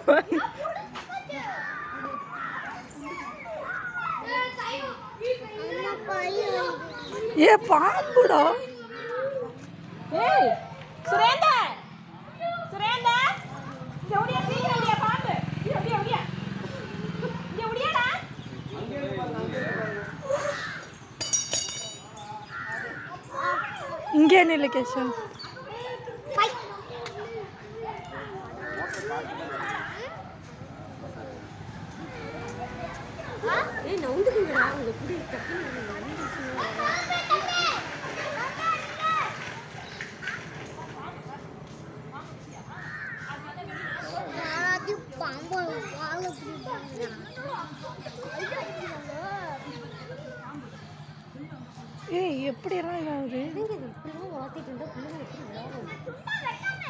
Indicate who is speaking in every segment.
Speaker 1: ஏ பாம்புடா
Speaker 2: ஏய் சுரேந்தர் சுரேந்தர் இங்க ஓடியா சீக்கிரம் ஓடியா பாம்பு இங்க ஓடியா ஓடியா இங்க ஓடியாடா
Speaker 1: இங்கே நில்லு கேஷவ்
Speaker 2: ஏய் நவுந்துக்குங்கடா உங்க குடி
Speaker 3: பாம்பு வாழை பிடிப்பாங்க
Speaker 1: ஏய் எப்படிலாம் இதாகுது
Speaker 2: இப்படிலாம் வளர்த்திட்டு இருந்தா பிள்ளைங்க எப்படி விளையாடும்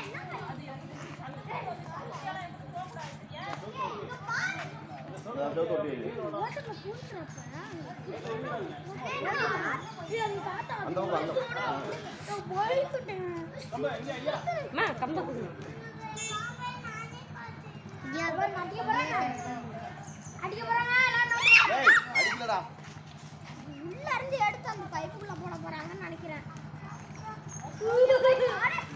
Speaker 2: அம்மா கம்ப கொடுங்க
Speaker 3: அடிக்க போறாங்க எல்லாரும்
Speaker 4: ஏய் அடிக்கலடா
Speaker 3: உள்ள இருந்து எடுத்து அந்த பைப்புக்குள்ள போட போறாங்கன்னு நினைக்கிறேன்